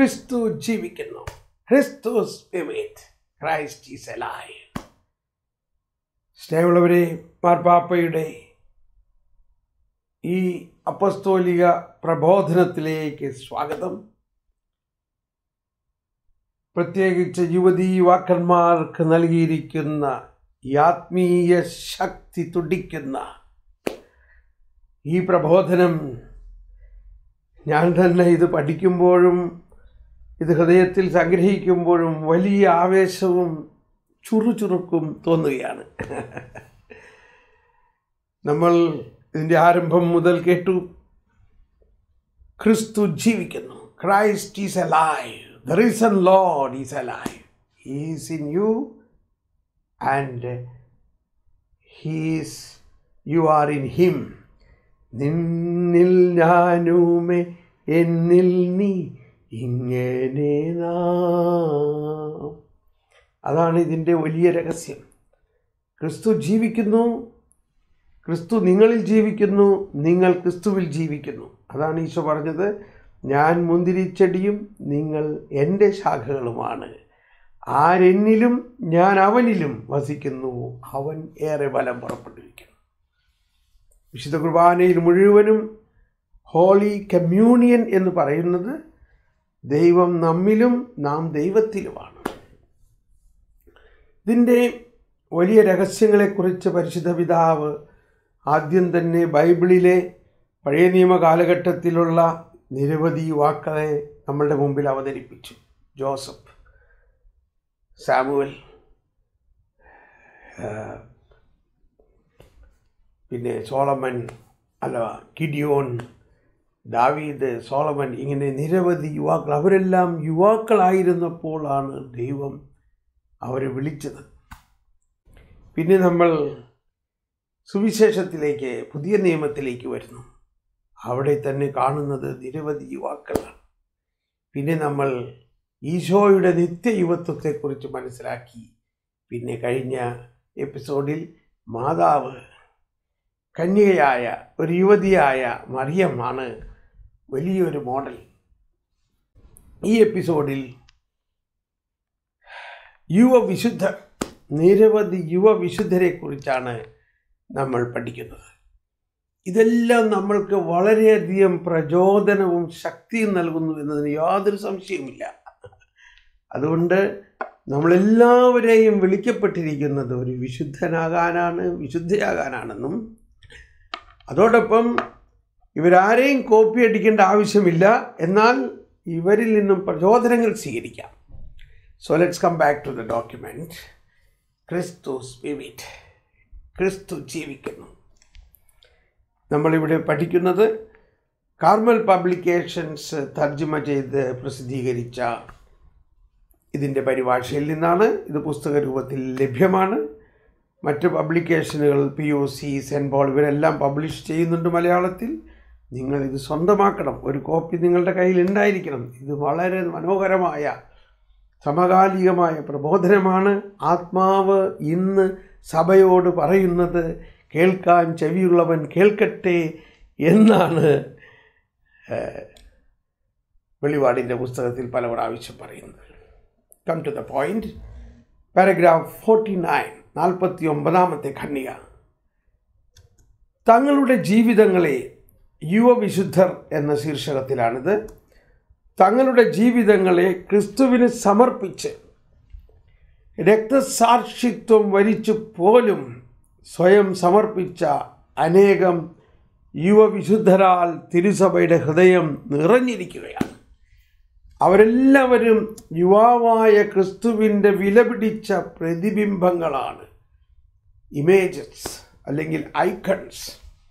ക്രിസ്തു ജീവിക്കുന്നു ക്രിസ്തു സ്പിരിറ്റ് ക്രൈസ്റ്റ് ഈസ് എലൈവ് സ്നേഹമുള്ളവരെ മാർപ്പാപ്പയുടെ ഈ അപ്പസ്തോലിക പ്രബോധനത്തിലേക്ക് സ്വാഗതം പ്രത്യേകിച്ച് യുവതീ യുവാക്കന്മാർക്ക് നൽകിയിരിക്കുന്ന ഈ ആത്മീയ ശക്തി തുടിക്കുന്ന ഈ പ്രബോധനം ഞാൻ തന്നെ ഇത് പഠിക്കുമ്പോഴും ഇത് ഹൃദയത്തിൽ സംഗ്രഹിക്കുമ്പോഴും വലിയ ആവേശവും ചുറുചുറുക്കും തോന്നുകയാണ് നമ്മൾ ഇതിൻ്റെ ആരംഭം മുതൽ കേട്ടു ക്രിസ്തു ജീവിക്കുന്നു Christ is alive the reason Lord is alive is in you and he's you are in him നിന്നിൽ ഞാനുമേ എന്നിൽ നീ ഇങ്ങനെ നാം അതാണ് ഇതിൻ്റെ വലിയ രഹസ്യം ക്രിസ്തു ജീവിക്കുന്നു ക്രിസ്തു നിങ്ങളിൽ ജീവിക്കുന്നു നിങ്ങൾ ക്രിസ്തുവിൽ ജീവിക്കുന്നു അതാണ് ഈശോ പറഞ്ഞത് ഞാൻ മുന്തിരിച്ചെടിയും നിങ്ങൾ എൻ്റെ ശാഖകളുമാണ് ആരെന്നിലും ഞാൻ അവനിലും വസിക്കുന്നു അവൻ ഏറെ ബലം പുറപ്പെടുവിക്കുന്നു വിശുദ്ധ കുർബാനയിൽ മുഴുവനും ഹോളി കമ്മ്യൂണിയൻ എന്ന് പറയുന്നത് ദൈവം നമ്മിലും നാം ദൈവത്തിലുമാണ് ഇതിൻ്റെ വലിയ രഹസ്യങ്ങളെക്കുറിച്ച് പരിശുദ്ധ പിതാവ് ആദ്യം തന്നെ ബൈബിളിലെ പഴയ നിയമ കാലഘട്ടത്തിലുള്ള നിരവധി യുവാക്കളെ നമ്മളുടെ മുമ്പിൽ അവതരിപ്പിച്ചു ജോസഫ് സാമുവൽ പിന്നെ സോളമൻ അല്ല കിഡിയോൺ ദാവീദ് സോളമൻ ഇങ്ങനെ നിരവധി യുവാക്കൾ അവരെല്ലാം യുവാക്കളായിരുന്നപ്പോഴാണ് ദൈവം അവരെ വിളിച്ചത് പിന്നെ നമ്മൾ സുവിശേഷത്തിലേക്ക് പുതിയ നിയമത്തിലേക്ക് വരുന്നു അവിടെ തന്നെ കാണുന്നത് നിരവധി യുവാക്കളാണ് പിന്നെ നമ്മൾ ഈശോയുടെ നിത്യയുവത്വത്തെക്കുറിച്ച് മനസ്സിലാക്കി പിന്നെ കഴിഞ്ഞ എപ്പിസോഡിൽ മാതാവ് കന്യകയായ ഒരു യുവതിയായ മറിയമാണ് വലിയൊരു മോഡൽ ഈ എപ്പിസോഡിൽ യുവവിശുദ്ധർ നിരവധി യുവവിശുദ്ധരെ കുറിച്ചാണ് നമ്മൾ പഠിക്കുന്നത് ഇതെല്ലാം നമ്മൾക്ക് വളരെയധികം പ്രചോദനവും ശക്തിയും നൽകുന്നു എന്നതിന് യാതൊരു സംശയവുമില്ല അതുകൊണ്ട് നമ്മളെല്ലാവരെയും വിളിക്കപ്പെട്ടിരിക്കുന്നത് ഒരു വിശുദ്ധനാകാനാണ് വിശുദ്ധയാകാനാണെന്നും അതോടൊപ്പം ഇവരാരെയും കോപ്പി അടിക്കേണ്ട ആവശ്യമില്ല എന്നാൽ ഇവരിൽ നിന്നും പ്രചോദനങ്ങൾ സ്വീകരിക്കാം so let's come back to the document ക്രിസ്തു സ്പിരിറ്റ് ക്രിസ്തു ജീവിക്കുന്നു നമ്മളിവിടെ പഠിക്കുന്നത് കാർമൽ പബ്ലിക്കേഷൻസ് തർജ്ജമ ചെയ്ത് പ്രസിദ്ധീകരിച്ച ഇതിൻ്റെ പരിഭാഷയിൽ നിന്നാണ് ഇത് പുസ്തക രൂപത്തിൽ ലഭ്യമാണ് മറ്റ് പബ്ലിക്കേഷനുകൾ P O C Saint Paul ഇവരെല്ലാം പബ്ലിഷ് ചെയ്യുന്നുണ്ട് മലയാളത്തിൽ നിങ്ങൾ ഇത് സ്വന്തമാക്കണം ഒരു കോപ്പി നിങ്ങളുടെ കയ്യിൽ ഉണ്ടായിരിക്കണം ഇത് വളരെ മനോഹരമായ സമകാലികമായ പ്രബോധനമാണ് ആത്മാവ് ഇന്ന് സഭയോട് പറയുന്നത് കേൾക്കാൻ ചെവിയുള്ളവൻ കേൾക്കട്ടെ എന്നാണ് വെളിപാടിൻ്റെ പുസ്തകത്തിൽ പല പ്രാവശ്യം പറയുന്നത് come to the point paragraph forty nine നാൽപ്പത്തി ഒമ്പതാമത്തെ ഖണ്ണിക തങ്ങളുടെ ജീവിതങ്ങളെ യുവവിശുദ്ധർ എന്ന ശീർഷകത്തിലാണിത് തങ്ങളുടെ ജീവിതങ്ങളെ ക്രിസ്തുവിന് സമർപ്പിച്ച് രക്തസാക്ഷിത്വം വരിച്ചു പോലും സ്വയം സമർപ്പിച്ച അനേകം യുവവിശുദ്ധരാൽ തിരുസഭയുടെ ഹൃദയം നിറഞ്ഞിരിക്കുകയാണ് അവരെല്ലാവരും യുവാവായ ക്രിസ്തുവിൻ്റെ വിലപിടിച്ച പ്രതിബിംബങ്ങളാണ് ഇമേജസ് അല്ലെങ്കിൽ ഐക്കൺസ്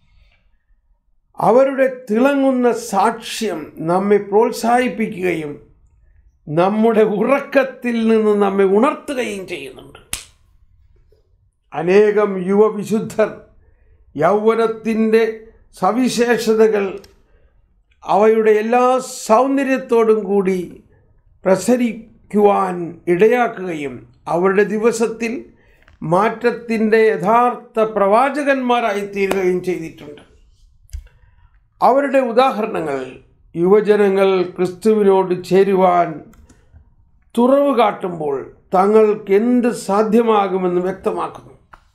അവരുടെ തിളങ്ങുന്ന സാക്ഷ്യം നമ്മെ പ്രോത്സാഹിപ്പിക്കുകയും നമ്മുടെ ഉറക്കത്തിൽ നിന്ന് നമ്മെ ഉണർത്തുകയും ചെയ്യുന്നുണ്ട് അനേകം യുവവിശുദ്ധർ യൗവനത്തിൻ്റെ സവിശേഷതകൾ അവയുടെ എല്ലാ സൗന്ദര്യത്തോടും കൂടി പ്രസരിക്കുവാൻ ഇടയാക്കുകയും അവരുടെ ദിവസത്തിൽ മാറ്റത്തിൻ്റെ യഥാർത്ഥ പ്രവാചകന്മാരായി തീരുകയും ചെയ്തിട്ടുണ്ട് അവരുടെ ഉദാഹരണങ്ങൾ യുവജനങ്ങൾ ക്രിസ്തുവിനോട് ചേരുവാൻ തുറവ് കാട്ടുമ്പോൾ തങ്ങൾക്ക് എന്ത് സാധ്യമാകുമെന്ന് വ്യക്തമാക്കുന്നു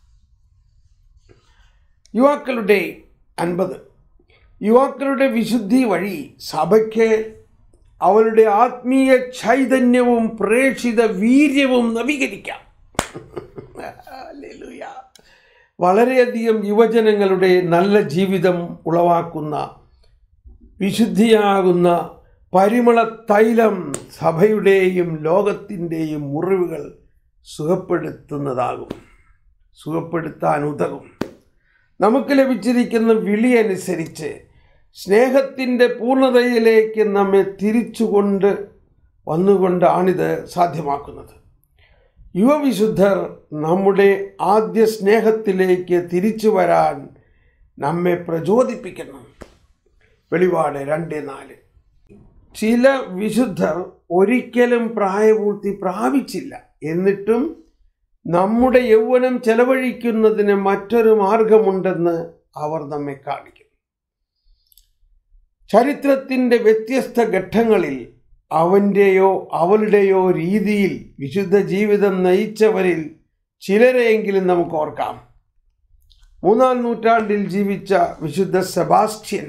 യുവാക്കളുടെ അൻപത് യുവാക്കളുടെ വിശുദ്ധി വഴി സഭയ്ക്ക് അവരുടെ ആത്മീയ ചൈതന്യവും പ്രേക്ഷിത വീര്യവും നവീകരിക്കാം ഹല്ലേലൂയ. വളരെയധികം യുവജനങ്ങളുടെ നല്ല ജീവിതം ഉളവാക്കുന്ന വിശുദ്ധിയാകുന്ന പരിമള തൈലം സഭയുടെയും ലോകത്തിൻ്റെയും മുറിവുകൾ സുഖപ്പെടുത്തുന്നതാകും സുഖപ്പെടുത്താൻ ഉതകും നമുക്ക് ലഭിച്ചിരിക്കുന്ന വിളി അനുസരിച്ച് സ്നേഹത്തിൻ്റെ പൂർണ്ണതയിലേക്ക് നമ്മെ തിരിച്ചുകൊണ്ട് വന്നുകൊണ്ടാണിത് സാധ്യമാക്കുന്നത് യുവവിശുദ്ധർ നമ്മുടെ ആദ്യ സ്നേഹത്തിലേക്ക് തിരിച്ചു വരാൻ നമ്മെ പ്രചോദിപ്പിക്കുന്നു വെളിപാട് രണ്ട് നാല് ചില വിശുദ്ധർ ഒരിക്കലും പ്രായപൂർത്തി പ്രാപിച്ചില്ല എന്നിട്ടും നമ്മുടെ യൗവനം ചെലവഴിക്കുന്നതിന് മറ്റൊരു മാർഗമുണ്ടെന്ന് അവർ നമ്മെ കാണിക്കുന്നു ചരിത്രത്തിൻ്റെ വ്യത്യസ്ത ഘട്ടങ്ങളിൽ അവൻ്റെയോ അവളുടെയോ രീതിയിൽ വിശുദ്ധ ജീവിതം നയിച്ചവരിൽ ചിലരെയെങ്കിലും നമുക്ക് ഓർക്കാം മൂന്നാം നൂറ്റാണ്ടിൽ ജീവിച്ച വിശുദ്ധ സെബാസ്റ്റ്യൻ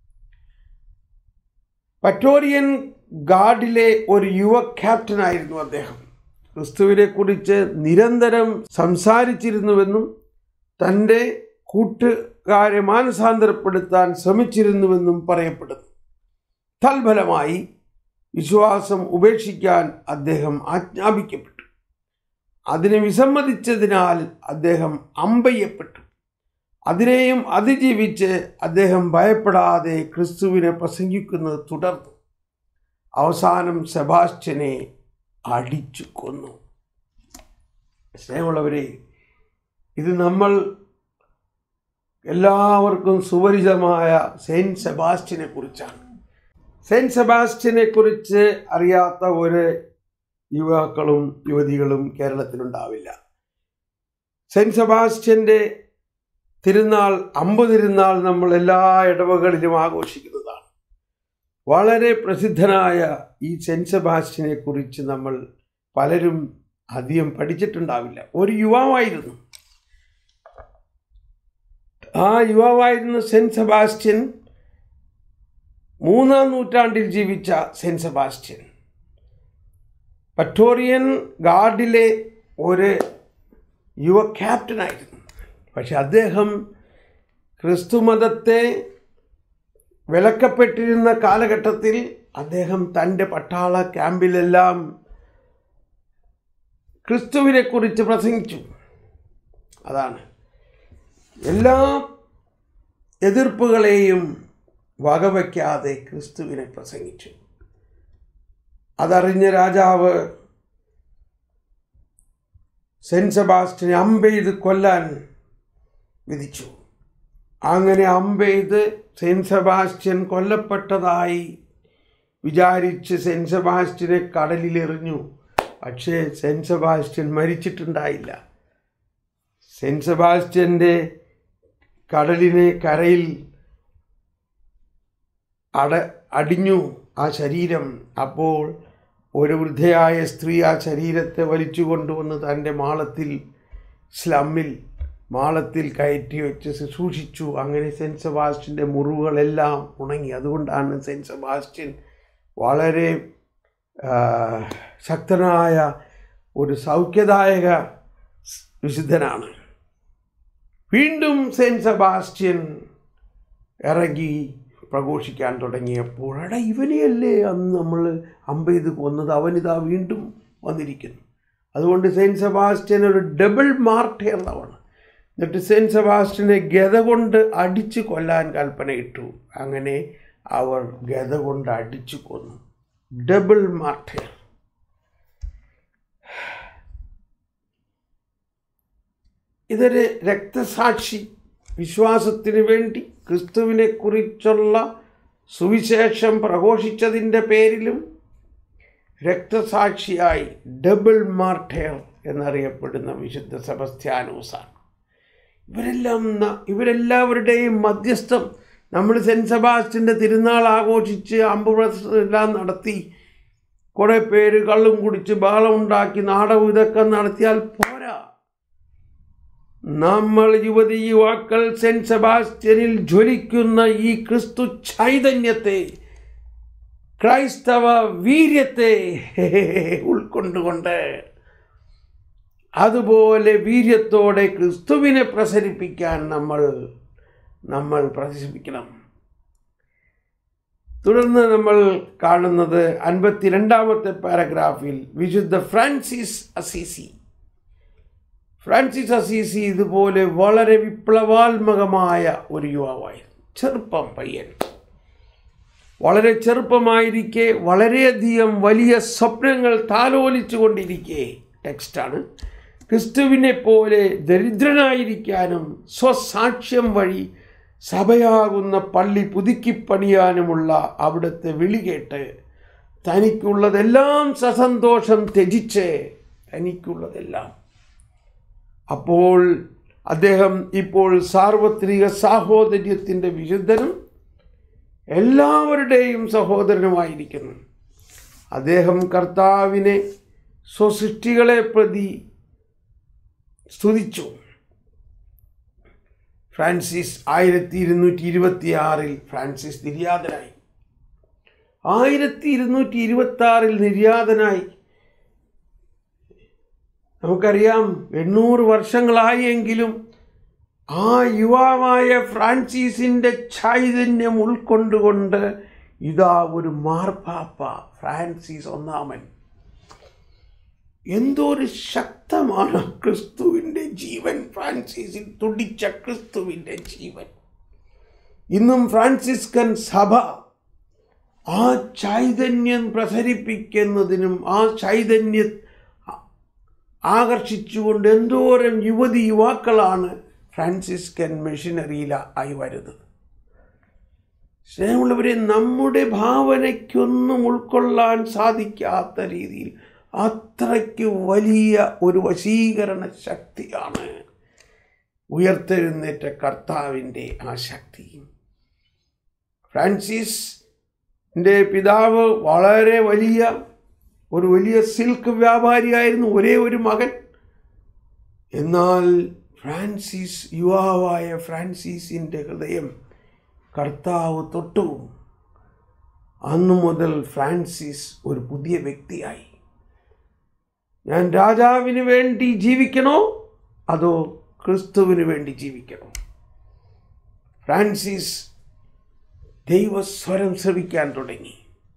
പറ്റോറിയൻ ഗാർഡിലെ ഒരു യുവ ക്യാപ്റ്റനായിരുന്നു അദ്ദേഹം ക്രിസ്തുവിനെ കുറിച്ച് നിരന്തരം സംസാരിച്ചിരുന്നുവെന്നും തൻ്റെ കൂട്ടുകാരെ മാനസാന്തരപ്പെടുത്താൻ ശ്രമിച്ചിരുന്നുവെന്നും പറയപ്പെടുന്നു തൽഫലമായി വിശ്വാസം ഉപേക്ഷിക്കാൻ അദ്ദേഹം ആജ്ഞാപിക്കപ്പെട്ടു അതിനെ വിസമ്മതിച്ചതിനാൽ അദ്ദേഹം അമ്പയ്യപ്പെട്ടു അതിനെയും അതിജീവിച്ച് അദ്ദേഹം ഭയപ്പെടാതെ ക്രിസ്തുവിനെ പ്രസംഗിക്കുന്നത് തുടർന്നു അവസാനം സെബാസ്റ്റ്യനെ അടിച്ചു കൊന്നു സ്നേഹമുള്ളവരെ ഇത് നമ്മൾ എല്ലാവർക്കും സുപരിചിതമായ സെയിൻറ്റ് സെബാസ്റ്റ്യനെ കുറിച്ചാണ് സെയിൻറ്റ് സെബാസ്റ്റ്യനെ കുറിച്ച് അറിയാത്ത ഒരു യുവാക്കളും യുവതികളും കേരളത്തിലുണ്ടാവില്ല സെയിൻറ്റ് സെബാസ്റ്റ്യൻ്റെ തിരുനാൾ അമ്പ് തിരുനാൾ നമ്മൾ എല്ലാ ഇടവകളിലും ആഘോഷിക്കുന്നതാണ് വളരെ പ്രസിദ്ധനായ ഈ സെൻറ്റ് സെബാസ്റ്റ്യനെ കുറിച്ച് നമ്മൾ പലരും അധികം പഠിച്ചിട്ടുണ്ടാവില്ല ഒരു യുവാവായിരുന്നു ആ യുവാവായിരുന്ന സെൻറ്റ് സെബാസ്റ്റ്യൻ മൂന്നാം നൂറ്റാണ്ടിൽ ജീവിച്ച സെൻറ്റ് സെബാസ്റ്റ്യൻ പറ്റോറിയൻ ഗാർഡിലെ ഒരു യുവ ക്യാപ്റ്റനായിരുന്നു പക്ഷെ അദ്ദേഹം ക്രിസ്തുമതത്തെ വിലക്കപ്പെട്ടിരുന്ന കാലഘട്ടത്തിൽ അദ്ദേഹം തൻ്റെ പട്ടാള ക്യാമ്പിലെല്ലാം ക്രിസ്തുവിനെക്കുറിച്ച് പ്രസംഗിച്ചു അതാണ് എല്ലാ എതിർപ്പുകളെയും വകവയ്ക്കാതെ ക്രിസ്തുവിനെ പ്രസംഗിച്ചു അതറിഞ്ഞ രാജാവ് സെൻറ്റ് സെബാസ്റ്റിനെ അമ്പെയ്ത് കൊല്ലാൻ വിധിച്ചു അങ്ങനെ അമ്പെയ്ത് സെൻറ്റ് സെബാസ്റ്റ്യൻ കൊല്ലപ്പെട്ടതായി വിചാരിച്ച് സെൻറ്റ് സെബാസ്റ്റ്യനെ കടലിലെറിഞ്ഞു പക്ഷേ സെൻറ്റ് സെബാസ്റ്റ്യൻ മരിച്ചിട്ടുണ്ടായില്ല സെൻറ്റ് സെബാസ്റ്റ്യൻ്റെ കടലിനെ കരയിൽ അട അടിഞ്ഞു ആ ശരീരം അപ്പോൾ ഒരു വൃദ്ധയായ സ്ത്രീ ആ ശരീരത്തെ വലിച്ചു കൊണ്ടുവന്ന് തൻ്റെ മാളത്തിൽ സ്ലമ്മിൽ മാളത്തിൽ കയറ്റി വെച്ച് ശുശ്രൂഷിച്ചു അങ്ങനെ സെൻറ്റ് സെബാസ്റ്റ്യൻ്റെ മുറിവുകളെല്ലാം ഉണങ്ങി അതുകൊണ്ടാണ് സെൻറ്റ് സെബാസ്റ്റ്യൻ വളരെ ആ, ശക്തനായ ഒരു സൗഖ്യദായക വിശുദ്ധനാണ് വീണ്ടും സെൻറ്റ് സെബാസ്റ്റ്യൻ ഇറങ്ങി പ്രഘോഷിക്കാൻ തുടങ്ങിയപ്പോൾ എടാ ഇവനെയല്ലേ അന്ന് നമ്മൾ അമ്പെയ്ത് കൊന്നത് അവനിതാ വീണ്ടും വന്നിരിക്കുന്നു അതുകൊണ്ട് സെൻറ്റ് സെബാസ്റ്റ്യൻ ഒരു ഡബിൾ മാർട്ടേർന്നവണ് എന്നിട്ട് സെൻറ്റ് സെബാസ്റ്റ്യനെ ഗത കൊണ്ട് അടിച്ചു കൊല്ലാൻ കൽപ്പനയിട്ടു അങ്ങനെ അവർ ഗത കൊണ്ട് അടിച്ചു കൊന്നു ഡബിൾ മാർട്ടേർ ഇതൊരു രക്തസാക്ഷി വിശ്വാസത്തിന് വേണ്ടി ക്രിസ്തുവിനെ കുറിച്ചുള്ള സുവിശേഷം പ്രഘോഷിച്ചതിൻ്റെ പേരിലും രക്തസാക്ഷിയായി ഡബിൾ മാർട്ടേർ എന്നറിയപ്പെടുന്ന വിശുദ്ധ സെബസ്ത്യാനോസാണ് ഇവരെല്ലാം ന- ഇവരെല്ലാവരുടെയും മധ്യസ്ഥം നമ്മൾ സെൻറ്റ് സെബാസ്റ്റിൻ്റെ തിരുനാൾ ആഘോഷിച്ച് അമ്പുപ്രദർശനം എല്ലാം നടത്തി കുറേ പേര് കള്ളും കുടിച്ച് ബഹളമുണ്ടാക്കി നാടകം ഇതൊക്കെ നടത്തിയാൽ പോരാ നമ്മൾ യുവതി യുവാക്കൾ സെൻറ്റ് സെബാസ്റ്റ്യനിൽ ജ്വലിക്കുന്ന ഈ ക്രിസ്തു ചൈതന്യത്തെ ക്രൈസ്തവ വീര്യത്തെ ഉൾക്കൊണ്ടുകൊണ്ട് അതുപോലെ വീര്യത്തോടെ ക്രിസ്തുവിനെ പ്രസരിപ്പിക്കാൻ നമ്മൾ നമ്മൾ പ്രദർശിപ്പിക്കണം തുടർന്ന് നമ്മൾ കാണുന്നത് അൻപത്തിരണ്ടാമത്തെ പാരഗ്രാഫിൽ വിശുദ്ധ ഫ്രാൻസിസ് അസീസി ഫ്രാൻസിസ് അസീസി ഇതുപോലെ വളരെ വിപ്ലവാത്മകമായ ഒരു യുവാവായിരുന്നു ചെറുപ്പം പയ്യൻ വളരെ ചെറുപ്പമായിരിക്കെ വളരെയധികം വലിയ സ്വപ്നങ്ങൾ താലോലിച്ചു കൊണ്ടിരിക്കെ ടെക്സ്റ്റാണ് ക്രിസ്തുവിനെ പോലെ ദരിദ്രനായിരിക്കാനും സ്വസാക്ഷ്യം വഴി സഭയാകുന്ന പള്ളി പുതുക്കിപ്പണിയാനുമുള്ള അവിടുത്തെ വിളി കേട്ട് തനിക്കുള്ളതെല്ലാം സസന്തോഷം ത്യജിച്ച് തനിക്കുള്ളതെല്ലാം അപ്പോൾ അദ്ദേഹം ഇപ്പോൾ സാർവത്രിക സാഹോദര്യത്തിൻ്റെ വിശുദ്ധനും എല്ലാവരുടെയും സഹോദരനുമായിരിക്കുന്നു അദ്ദേഹം കർത്താവിനെ സ്വസൃഷ്ടികളെ പ്രതി സ്തുതിച്ചു ഫ്രാൻസിസ് ആയിരത്തി ഇരുന്നൂറ്റി ഇരുപത്തി ആറിൽ ഫ്രാൻസിസ് നിര്യാതനായി ആയിരത്തി ഇരുന്നൂറ്റി ഇരുപത്തി ആറിൽ നിര്യാതനായി നമുക്കറിയാം എണ്ണൂറ് വർഷങ്ങളായി എങ്കിലും ആ യുവാവായ ഫ്രാൻസിസിൻ്റെ ചൈതന്യം ഉൾക്കൊണ്ടുകൊണ്ട് ഇതാ ഒരു മാർപ്പാപ്പ ഫ്രാൻസിസ് ഒന്നാമൻ എന്തോ ഒരു ശക്തമാണ് ക്രിസ്തുവിൻ്റെ ജീവൻ ഫ്രാൻസിസിൽ തുടിച്ച ക്രിസ്തുവിൻ്റെ ജീവൻ ഇന്നും ഫ്രാൻസിസ്കൻ സഭ ആ ചൈതന്യം പ്രസരിപ്പിക്കുന്നതിനും ആ ചൈതന്യ ആകർഷിച്ചുകൊണ്ട് എന്തോരം യുവതി യുവാക്കളാണ് ഫ്രാൻസിസ്കൻ മെഷീനറിയിൽ ആയി വരുന്നത് സ്നേഹമുള്ളവരെ നമ്മുടെ ഭാവനയ്ക്കൊന്നും ഉൾക്കൊള്ളാൻ സാധിക്കാത്ത രീതിയിൽ അത്രയ്ക്ക് വലിയ ഒരു വശീകരണ ശക്തിയാണ് ഉയർത്തെഴുന്നേറ്റ കർത്താവിൻ്റെ ആ ശക്തി ഫ്രാൻസിസിൻ്റെ പിതാവ് വളരെ വലിയ ഒരു വലിയ സിൽക്ക് വ്യാപാരിയായിരുന്നു ഒരേ ഒരു മകൻ എന്നാൽ ഫ്രാൻസിസ് യുവാവായ ഫ്രാൻസിസിൻ്റെ ഹൃദയം കർത്താവ് തൊട്ടു അന്നു മുതൽ ഫ്രാൻസിസ് ഒരു പുതിയ വ്യക്തിയായി ഞാൻ രാജാവിന് വേണ്ടി ജീവിക്കണോ അതോ ക്രിസ്തുവിന് വേണ്ടി ജീവിക്കണോ ഫ്രാൻസിസ് ദൈവസ്വരം ശ്രവിക്കാൻ തുടങ്ങി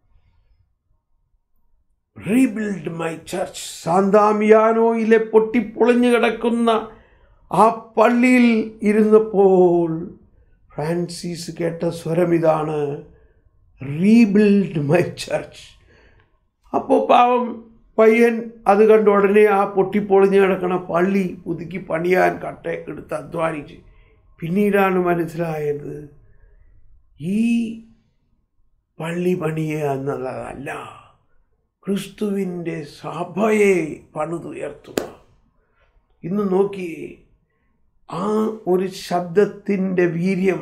റീബിൽഡ് മൈ ചർച്ച് സാന്താമിയാനോയിലെ പൊട്ടിപ്പൊളിഞ്ഞു കിടക്കുന്ന ആ പള്ളിയിൽ ഇരുന്നപ്പോൾ ഫ്രാൻസിസ് കേട്ട സ്വരം ഇതാണ് റീബിൽഡ് മൈ ചർച്ച് അപ്പോൾ പാവം പയ്യൻ അത് കണ്ട ഉടനെ ആ പൊട്ടിപ്പൊളിഞ്ഞ് കിടക്കണ പള്ളി പുതുക്കി പണിയാൻ കട്ട എടുത്ത് അധ്വാനിച്ച് പിന്നീടാണ് മനസ്സിലായത് ഈ പള്ളി പണിയുക എന്നുള്ളതല്ല ക്രിസ്തുവിൻ്റെ സഭയെ പണിതുയർത്തുക ഇന്ന് നോക്കിയേ ആ ഒരു ശബ്ദത്തിൻ്റെ വീര്യം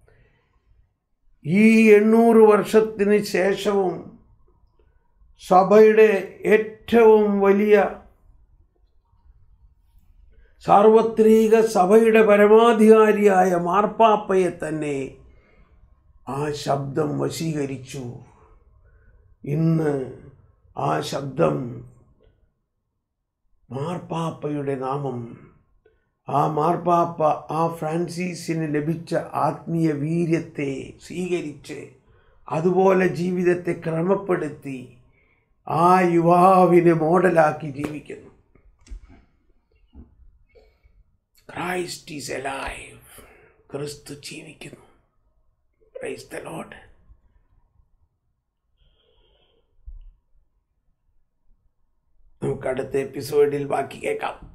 ഈ എണ്ണൂറ് വർഷത്തിന് ശേഷവും സഭയുടെ ഏറ്റവും വലിയ സാർവത്രിക സഭയുടെ പരമാധികാരിയായ മാർപ്പാപ്പയെ തന്നെ ആ ശബ്ദം വശീകരിച്ചു ഇന്ന് ആ ശബ്ദം മാർപ്പാപ്പയുടെ നാമം ആ മാർപ്പാപ്പ ആ ഫ്രാൻസിസിന് ലഭിച്ച ആത്മീയ വീര്യത്തെ സ്വീകരിച്ച് അതുപോലെ ജീവിതത്തെ ക്രമപ്പെടുത്തി ആ യുവാവിനെ മോഡലാക്കി ജീവിക്കുന്നു ക്രൈസ്റ്റ് ഈസ് എലൈവ് ക്രിസ്തു ജീവിക്കുന്നു പ്രൈസ് ദ ലോഡ് നമുക്ക് അടുത്ത എപ്പിസോഡിൽ ബാക്കി കേൾക്കാം